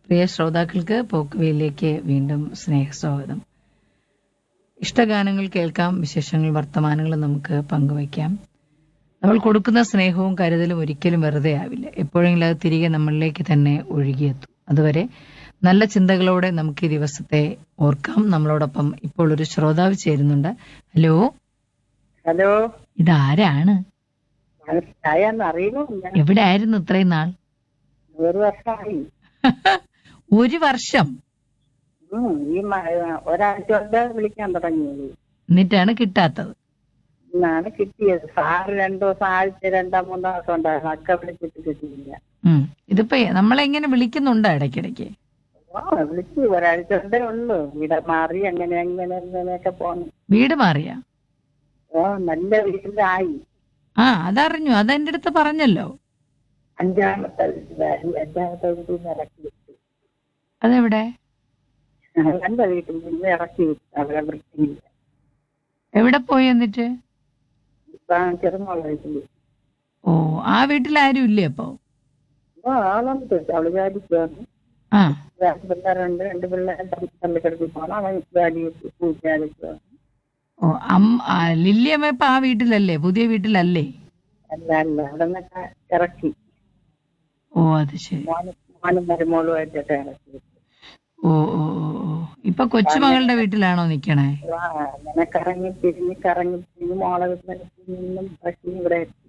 പ്രിയ ശ്രോതാക്കൾക്ക് പോക്കുവയിലേക്ക് വീണ്ടും സ്നേഹസ്വാഗതം ഇഷ്ടഗാനങ്ങൾ കേൾക്കാം വിശേഷങ്ങൾ വർത്തമാനങ്ങൾ നമുക്ക് പങ്കുവയ്ക്കാം നമ്മൾ കൊടുക്കുന്ന സ്നേഹവും കരുതലും ഒരിക്കലും വെറുതെ ആവില്ല എപ്പോഴെങ്കിലും അത് തിരികെ നമ്മളിലേക്ക് തന്നെ ഒഴുകിയെത്തും അതുവരെ നല്ല ചിന്തകളോടെ നമുക്ക് ഈ ദിവസത്തെ ഓർക്കാം നമ്മളോടൊപ്പം ഇപ്പോൾ ഒരു ശ്രോതാവ് ചേരുന്നുണ്ട് ഹലോ ഹലോ ഇതാരാണ് മനസ്സിലായെന്ന് അറിയുന്നില്ല എവിടെ ആയിരുന്നു ഇത്രയും നാൾ ഒരു വർഷമായി ഒരു വർഷം ഉം, ഈ മ- ഒരാഴ്ച കൊണ്ട് വിളിക്കാൻ തുടങ്ങിയത് എന്നിട്ടാണ് കിട്ടാത്തത് ഇന്നാണ് കിട്ടിയത് സാറ് രണ്ടു ദിവസം ആഴ്ച രണ്ടാം മൂന്നാം ദിവസം ഉണ്ടായിരുന്നു അക്ക വിളിച്ചിട്ട് കിട്ടിയില്ല ഉം. ഇതിപ്പോ നമ്മളെങ്ങനെ വിളിക്കുന്നുണ്ടോ ഇടയ്ക്കിടയ്ക്ക് ഓ വിളിച്ചു ഒരാഴ്ച കൊണ്ടേ ഉള്ളു ഇവിടെ മാറി അങ്ങനെ അങ്ങനെ അങ്ങനെയൊക്കെ പോന്നു വീട് മാറിയ ഓ നല്ല വീട്ടിലായി ആ അതറിഞ്ഞു അതെന്റെ അടുത്ത് പറഞ്ഞല്ലോ അഞ്ചാമത്തെ വീട്ടിലായി അഞ്ചാമത്തെ വീട്ടിൽ നിന്ന് ഇറക്കി വിട്ടു അതെവിടെ നല്ല വീട്ടിൽ നിന്ന് ഇറക്കി വിട്ടു അവിടെ വൃത്തിയില്ല എവിടെ പോയി എന്നിട്ട് ഇപ്പൊ ചെറുമുള്ള വീട്ടില് ഓ ആ വീട്ടിൽ ആരും ഇല്ലേ അപ്പോ ഓ ആളുണ്ട് അവള് ജാലിക്ക് വന്നു ആ രണ്ട് പിള്ളേരുണ്ട് രണ്ട് പിള്ളേർ തള്ളിക്കിടക്കി പോകണം അവൻ ജാലി പൂജാലിക്ക് വന്നു ഓ അം ആ, ലില്ലിയമ്മ ഇപ്പൊ ആ വീട്ടിലല്ലേ പുതിയ വീട്ടിലല്ലേ അല്ല അല്ല അവിടെ നിന്നൊക്കെ ഇറക്കി ഓ അത് ശരി മോനും മോനും മരുമോളുമായിട്ടൊക്കെ ഇറക്കി വിട്ടു. ഓ ഓ ഓ ഓ ഇപ്പൊ കൊച്ചുമകളുടെ വീട്ടിലാണോ നിക്കണേ ആ, അങ്ങനെ കറങ്ങി തിരിഞ്ഞ് കറങ്ങി തിരിഞ്ഞ് മോളെ വീട്ടിൽ നിന്നും പക്ഷി ഇവിടെ എത്തി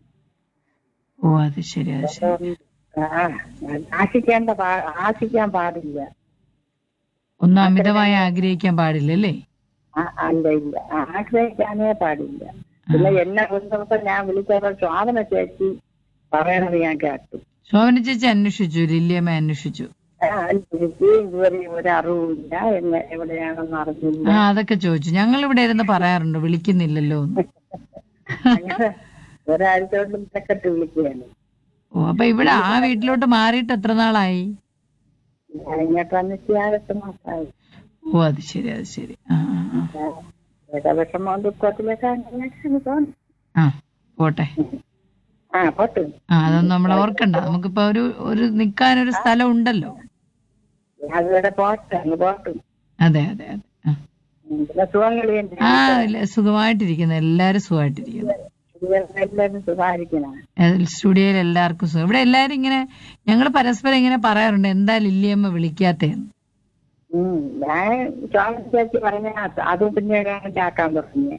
ഓ അത് ശരി അത് ശരി ആ ആശിക്കേണ്ട പാ- ആശിക്കാൻ പാടില്ല ഒന്നും അമിതമായി ആഗ്രഹിക്കാൻ പാടില്ലല്ലേ ആ, അല്ല ഇല്ല ആഗ്രഹിക്കാനേ പാടില്ല പിന്നെ എന്നെ ഒരു ദിവസം ഞാൻ വിളിച്ചപ്പോൾ സ്വാതന ചേച്ചി പറയണത് ഞാൻ കേട്ടു ശോഭന ചേച്ചി അന്വേഷിച്ചു ലില്ലിയമ്മ അന്വേഷിച്ചു ആ, എനിക്ക് ഇതുവരെ ഒരു അറിവില്ല എന്നെ എവിടെയാണെന്ന് അറിഞ്ഞില്ല ആ അതൊക്കെ ചോദിച്ചു ഞങ്ങൾ ഇവിടെ ഇരുന്ന് പറയാറുണ്ട് വിളിക്കുന്നില്ലല്ലോ എന്ന് അങ്ങനെ ഒരാഴ്ച കൊണ്ട് സെക്കറ്റ് വിളിക്കുകയാണ് ഓ അപ്പൊ ഇവിടെ ആ വീട്ടിലോട്ട് മാറിയിട്ട് എത്ര നാളായി കഴിഞ്ഞിട്ട് വന്നിട്ട് ആകത്ത് മാസമായി ഓ അത് ശരി അത് ശരി ആ ആ, ആ. വിഷമോ ദുഃഖത്തിലൊക്കെ അങ്ങനെ തോന്നി ആ പോട്ടെ ആ പോട്ട് ആ അതൊന്നും നമ്മൾ ഓർക്കണ്ട നമുക്കിപ്പോ ഒരു ഒരു നിക്കാനൊരു സ്ഥലം ഉണ്ടല്ലോ അതുവരെ പോട്ടെ അങ്ങ് പോട്ട് അതെ അതെ അതെ ആ. ഉം, പിന്നെ സുഖങ്ങളിയുണ്ട് ആ ഇല്ല, സുഖമായിട്ടിരിക്കുന്നു എല്ലാരും സുഖമായിട്ടിരിക്കുന്നു എല്ലാവരും സുഖമായിരിക്കണം ഏ, സ്റ്റുഡിയോയിൽ എല്ലാവർക്കും സുഖം ഇവിടെ എല്ലാരും ഇങ്ങനെ ഞങ്ങൾ പരസ്പരം ഇങ്ങനെ പറയാറുണ്ട് എന്താ ലില്ലിയമ്മ വിളിക്കാത്തേന്ന് ഉം, ഞാൻ ചോദിച്ച ചേച്ചി പറഞ്ഞ അത് പിന്നീടാണ് കേൾക്കാൻ തുടങ്ങിയത്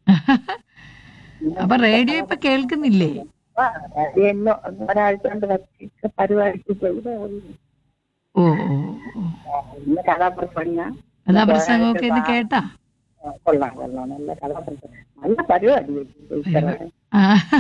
അപ്പൊ റേഡിയോ ഇപ്പൊ കേൾക്കുന്നില്ലേ ആ, അത് എന്നെ ഒരാഴ്ച കൊണ്ട് വെച്ചിട്ട് പരിപാടിക്ക് ചെയ്ത ഓ ഓ ഓ. ഇന്ന് കഥാപ്രസംഗ അതാ പ്രസംഗമൊക്കെ ഇത് കേട്ടാ കൊള്ളാം കൊള്ളാം നല്ല കഥാപ്രസംഗം നല്ല പരിപാടി ടീച്ചറെ. ആ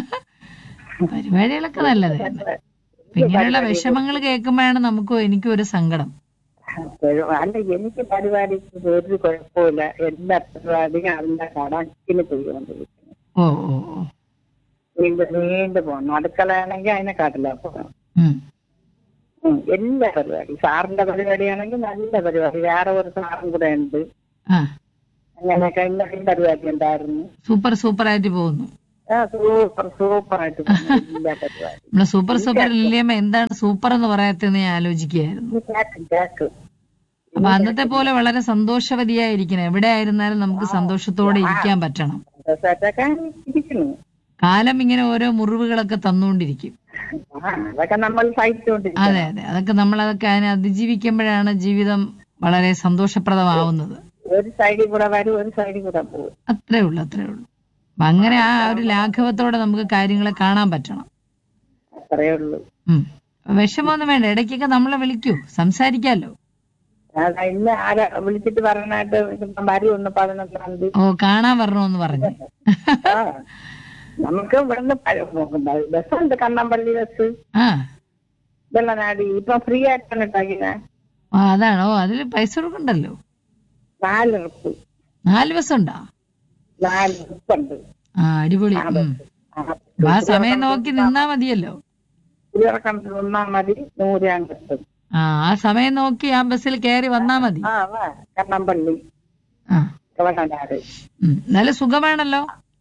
പരിപാടികളൊക്കെ നല്ലത് തന്നെ അപ്പൊ ഇങ്ങനെയുള്ള വിഷമങ്ങൾ കേൾക്കുമ്പോഴാണ് നമുക്കും എനിക്കും ഒരു സങ്കടം ഒരു- അല്ല എനിക്ക് പരിപാടിക്ക് ഒരു കുഴപ്പമില്ല എല്ലാ പരിപാടിയും അതിന്റെ കണക്കിന് ചെയ്തുകൊണ്ടിരിക്കുന്നു ഓ ഓ ഓ വീണ്ടും വീണ്ടും പോകണം അടുക്കളയാണെങ്കിൽ അതിനെക്കാട്ടില്ല പോകണം ഉം. ഉം, എല്ലാ പരിപാടി സാറിന്റെ പരിപാടിയാണെങ്കിൽ നല്ല പരിപാടി വേറെ ഒരു സാറും കൂടെ ഉണ്ട് ആ അങ്ങനെയൊക്കെ ഇന്നലെയും പരിപാടി ഉണ്ടായിരുന്നു സൂപ്പർ സൂപ്പർ ആയിട്ട് പോകുന്നു ആ സൂപ്പർ സൂപ്പർ ആയിട്ട് പോകുന്നു എല്ലാ പരിപാടി നമ്മളെ സൂപ്പർ സൂപ്പർ ലില്ലിയമ്മ എന്താണ് സൂപ്പർ എന്ന് പറയാത്തെന്ന് ഞാൻ ആലോചിക്കുകയായിരുന്നു ഇത് കേക്ക് കേക്ക് അപ്പൊ അന്നത്തെ പോലെ വളരെ സന്തോഷവതിയായിരിക്കണം എവിടെ ആയിരുന്നാലും നമുക്ക് സന്തോഷത്തോടെ ഇരിക്കാൻ പറ്റണം സന്തോഷമായിട്ടൊക്കെ ഇരിക്കുന്നു കാലം ഇങ്ങനെ ഓരോ മുറിവുകളൊക്കെ തന്നുകൊണ്ടിരിക്കും ആ അതൊക്കെ നമ്മൾ സഹിച്ചുകൊണ്ടിരിക്കുന്നു അതെ അതെ അതൊക്കെ നമ്മൾ അതൊക്കെ അതിനെ അതിജീവിക്കുമ്പോഴാണ് ജീവിതം വളരെ സന്തോഷപ്രദമാവുന്നത് ഒരു സൈഡിൽ കൂടെ വരും ഒരു സൈഡിൽ കൂടെ പോകും അത്രേ ഉള്ളൂ അത്രേ ഉള്ളൂ അപ്പൊ അങ്ങനെ ആ ഒരു ലാഘവത്തോടെ നമുക്ക് കാര്യങ്ങളെ കാണാൻ പറ്റണം അത്രേ ഉള്ളൂ ഉം വിഷമമൊന്നും വേണ്ട ഇടയ്ക്കൊക്കെ നമ്മളെ വിളിക്കൂ സംസാരിക്കാലോ അതാ ഇന്ന് ആരാ വിളിച്ചിട്ട് പറയാനായിട്ട് ഇപ്പം വരും ഒന്ന് പതിനൊന്നാം തീയതി ഓ കാണാൻ വരണമെന്ന് പറഞ്ഞു ആ നമുക്ക് ഇവിടുന്ന് പ- ബസ്സുണ്ട് കണ്ണമ്പള്ളി ബസ് ആ വെള്ളനാടി ഇപ്പൊ ഫ്രീ ആയിട്ടാണ് ഉണ്ടാക്കിയത് ആ, അതാണോ അതിൽ പൈസ കൊടുക്കണ്ടല്ലോ നാല് ഉറുപ്പ് നാല് ബസ് ഉണ്ടാ നാല് ഉറുപ്പുണ്ട് ആ അടിപൊളി ഉം. അപ്പൊ ആ സമയം നോക്കി നിന്നാ മതിയല്ലോ ഇറക്കം നിന്നാ മതി നൂരാൻ കിട്ടും ആ ആ സമയം നോക്കി ആ ബസ്സിൽ കയറി വന്നാ മതി ആ വാ കണ്ണമ്പള്ളി ആ വെള്ളനാട് ഉം. നല്ല സുഖമാണല്ലോ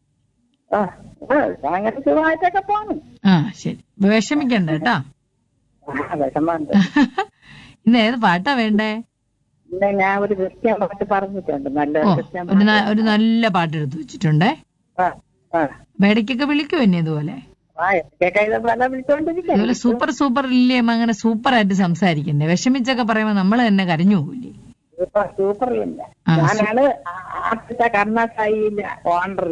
ആ ആ, അങ്ങനെ സുഖമായിട്ടൊക്കെ പോന്നു ആ ശരി ഇപ്പൊ വിഷമിക്കണ്ട കേട്ടാ ആ വിഷമമുണ്ട് ഇന്ന് ഏത് പാട്ടാ വേണ്ടേ ഇന്ന് ഞാൻ ഒരു ക്രിസ്ത്യൻ പാട്ട് പറഞ്ഞിട്ടുണ്ട് നല്ല ഓ ക്രിസ്ത്യൻ ഒരു ന- ഒരു നല്ല പാട്ട് എടുത്തു വെച്ചിട്ടുണ്ടേ ആ ആ അപ്പൊ ഇടയ്ക്കൊക്കെ വിളിക്കും എന്നെ ഇതുപോലെ ആ എന്തൊക്കെ ഇത് പല വിളിച്ചോണ്ടിരിക്കും ഇതുപോലെ സൂപ്പർ സൂപ്പർ ഇല്ലേ അങ്ങനെ സൂപ്പർ ആയിട്ട് സംസാരിക്കണ്ടേ വിഷമിച്ചൊക്കെ പറയുമ്പോ നമ്മൾ തന്നെ കരഞ്ഞു പോകില്ലേ സൂപ്പർ സൂപ്പർ ഇല്ല ആ, ഞാനാണ് ആദ്യത്തെ കർണാസായില്ല ഓണർ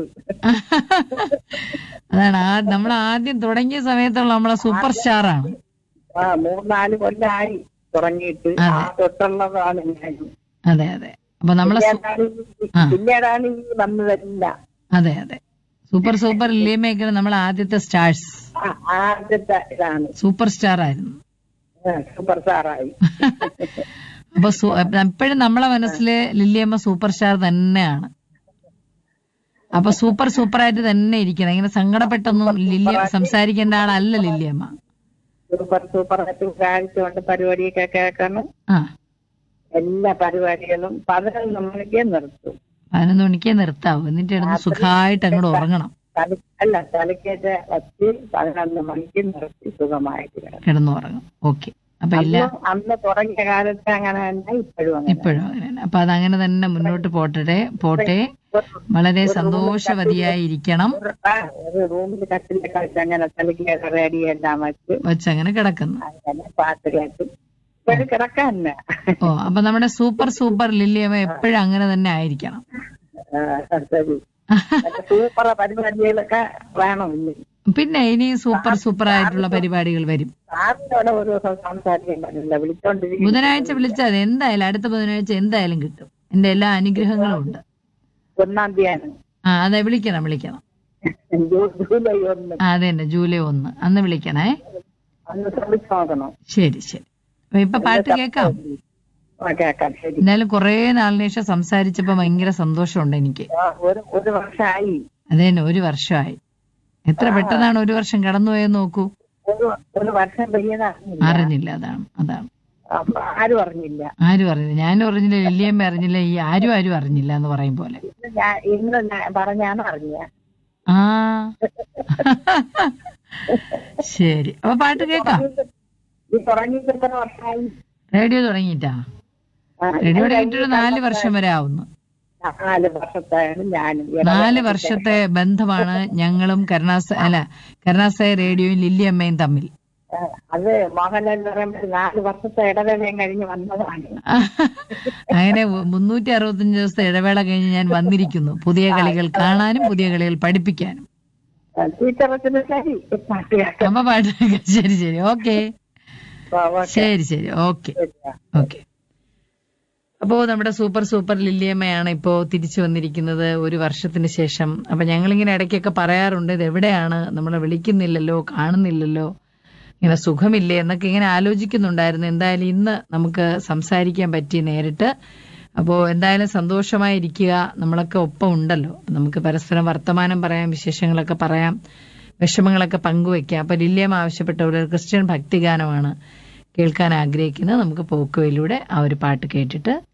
അതാണ് ആ നമ്മൾ ആദ്യം തുടങ്ങിയ സമയത്തുള്ള നമ്മളെ സൂപ്പർ സ്റ്റാർ ആണ് ആ മൂന്നാല് കൊല്ലമായി തുടങ്ങിയിട്ട് ആ തൊട്ടുള്ളതാണ് ഞാൻ അതെ അതെ അപ്പൊ നമ്മളെ സു- പിന്നീടാണ് ഈ- പിന്നീടാണ് ഈ വന്നതല്ല അതെ അതെ സൂപ്പർ സൂപ്പർ ഇല്ലേമയൊക്കെ നമ്മൾ ആദ്യത്തെ സ്റ്റാർസ് ആ, ആദ്യത്തെ ഇതാണ് സൂപ്പർ സ്റ്റാർ ആയിരുന്നു ആ, സൂപ്പർ സ്റ്റാറായി അപ്പൊ സു- എപ്പോഴും നമ്മളെ മനസ്സില് ലില്ലിയമ്മ സൂപ്പർ സ്റ്റാർ തന്നെയാണ് അപ്പൊ സൂപ്പർ സൂപ്പർ ആയിട്ട് തന്നെ ഇരിക്കണം ഇങ്ങനെ സങ്കടപ്പെട്ടൊന്നും ലില്ലിയ സംസാരിക്കേണ്ട ആളല്ല ലില്ലിയമ്മ സൂപ്പർ സൂപ്പർ ആയിട്ട് കാഴ്ചകൊണ്ട് പരിപാടിയൊക്കെ കേൾക്കണം ആ എല്ലാ പരിപാടികളും പതിനൊന്ന് മണിക്ക് നിർത്തും പതിനൊന്ന് മണിക്കേ നിർത്താവൂ എന്നിട്ട് ഇടന്ന് സുഖമായിട്ട് അങ്ങോട്ട് ഉറങ്ങണം തല അല്ല തലക്കേറ്റ് വച്ച് പതിനൊന്ന് മണിക്ക് നിർത്തി സുഖമായിട്ട് കിടക്കും കിടന്നു ഉറങ്ങും ഓക്കെ അപ്പൊ എല്ലാ അന്ന് അന്ന് തുടങ്ങിയ കാലത്ത് അങ്ങനെ തന്നെ ഇപ്പോഴും അങ്ങനെ ഇപ്പോഴും അങ്ങനെ തന്നെ അപ്പൊ അതങ്ങനെ തന്നെ മുന്നോട്ട് പോട്ടെ പോട്ടെ വളരെ സന്തോഷവതിയായി ഇരിക്കണം ഒരു- ആ, ഒരു റൂമിൽ കട്ടിലെ കളിച്ച് അങ്ങനെ തലക്കേറ്റ് റേഡിയോ എല്ലാം വെച്ച് വെച്ചങ്ങനെ കിടക്കുന്നു അങ്ങനെ പാട്ട് കേട്ട് ഇപ്പോഴും കിടക്കാൻ തന്നെ ഓ അപ്പൊ നമ്മുടെ സൂപ്പർ സൂപ്പർ ലില്ലിയമ്മ എപ്പോഴും അങ്ങനെ തന്നെ ആയിരിക്കണം ആ, ശരി മറ്റേ സൂപ്പർ പരിപാടികളൊക്കെ വേണം ഇനി പിന്നെ ഇനി സൂപ്പർ സൂപ്പർ ആയിട്ടുള്ള പരിപാടികൾ വരും സാറിനോട് ഒരു ദിവസം സംസാരിക്കാൻ പറ്റില്ല വിളിച്ചോണ്ടിരിക്കും ബുധനാഴ്ച വിളിച്ചാൽ എന്തായാലും അടുത്ത ബുധനാഴ്ച എന്തായാലും കിട്ടും എന്റെ എല്ലാ അനുഗ്രഹങ്ങളും ഉണ്ട് ഒന്നാം തീയതി ആ അതെ വിളിക്കണം വിളിക്കണം ജൂലൈ ഒന്ന് ആ അതെ തന്നെ ജൂലൈ ഒന്ന് അന്ന് വിളിക്കണേ അന്ന് ശ്രമിച്ചു നോക്കണം ശരി ശരി അപ്പൊ ഇപ്പൊ പാട്ട് കേൾക്കാം ആ, കേക്കാം ശരി എന്നാലും കുറേ നാളിന് ശേഷം സംസാരിച്ചപ്പോ ഭയങ്കര സന്തോഷമുണ്ട് എനിക്ക് ആ, ഒരു ഒരു വർഷമായി അതെ തന്നെ ഒരു വർഷമായി എത്ര പെട്ടെന്നാണ് ഒരു വർഷം കടന്നുപോയെന്ന് നോക്കൂ ഒരു ഒരു വർഷം പെയ്യുന്നറിഞ്ഞില്ല അറിഞ്ഞില്ല അതാണ് അതാണ് അപ്പൊ ആരും അറിഞ്ഞില്ല ആരും അറിഞ്ഞില്ല ഞാനും അറിഞ്ഞില്ല ലില്ലിയമ്മ അറിഞ്ഞില്ല ഈ ആരും ആരും അറിഞ്ഞില്ല എന്ന് പറയും പോലെ ഇന്ന് ഞാൻ ഇന്ന് ഞാൻ പറഞ്ഞാണ് അറിഞ്ഞ ആ ശരി അപ്പൊ പാട്ട് കേക്കാം ഈ തുടങ്ങിയിട്ട് എത്ര വർഷമായി റേഡിയോ തുടങ്ങിയിട്ടാ ആ, റേഡിയോ തുടങ്ങിയിട്ടൊരു നാല് വർഷം വരെ ആവുന്നു നാല് വർഷത്താണ് ഞാനും നാല് വർഷത്തെ ബന്ധമാണ് ഞങ്ങളും കരുണാസ അല്ല കരുണാസായ റേഡിയോയും ലില്ലിയമ്മയും തമ്മിൽ ആ, അത് മോഹൻലാൽ എന്ന് പറയുമ്പോൾ നാല് വർഷത്തെ ഇടവേളയും കഴിഞ്ഞ് വന്നതാണ് അങ്ങനെ മുന്നൂറ്റി അറുപത്തഞ്ച് ദിവസത്തെ ഇടവേള കഴിഞ്ഞ് ഞാൻ വന്നിരിക്കുന്നു പുതിയ കളികൾ കാണാനും പുതിയ കളികൾ പഠിപ്പിക്കാനും ആ, ടീച്ചറത്തിന് ശരി പാട്ട് കേൾക്കാം അമ്മ പാട്ട് കേൾക്കാം. ശരി ശരി ഓക്കെ ആ, ഓക്കേ. ശരി ശരി ഓക്കെ ശരി. ഓക്കെ അപ്പോ നമ്മുടെ സൂപ്പർ സൂപ്പർ ലില്ലിയമ്മയാണ് ഇപ്പോ തിരിച്ചു വന്നിരിക്കുന്നത് ഒരു വർഷത്തിന് ശേഷം അപ്പൊ ഞങ്ങളിങ്ങനെ ഇടയ്ക്കൊക്കെ പറയാറുണ്ട് ഇത് എവിടെയാണ് നമ്മളെ വിളിക്കുന്നില്ലല്ലോ കാണുന്നില്ലല്ലോ ഇങ്ങനെ സുഖമില്ലേ എന്നൊക്കെ ഇങ്ങനെ ആലോചിക്കുന്നുണ്ടായിരുന്നു എന്തായാലും ഇന്ന് നമുക്ക് സംസാരിക്കാൻ പറ്റി നേരിട്ട് അപ്പോൾ എന്തായാലും സന്തോഷമായിരിക്കുക നമ്മളൊക്കെ ഒപ്പം ഉണ്ടല്ലോ നമുക്ക് പരസ്പരം വർത്തമാനം പറയാം വിശേഷങ്ങളൊക്കെ പറയാം വിഷമങ്ങളൊക്കെ പങ്കുവെക്കാം അപ്പൊ ലില്ലിയം ആവശ്യപ്പെട്ട ഒരു ക്രിസ്ത്യൻ ഭക്തിഗാനമാണ് കേൾക്കാൻ ആഗ്രഹിക്കുന്നത് നമുക്ക് പോക്കുവയിലൂടെ ആ ഒരു പാട്ട് കേട്ടിട്ട്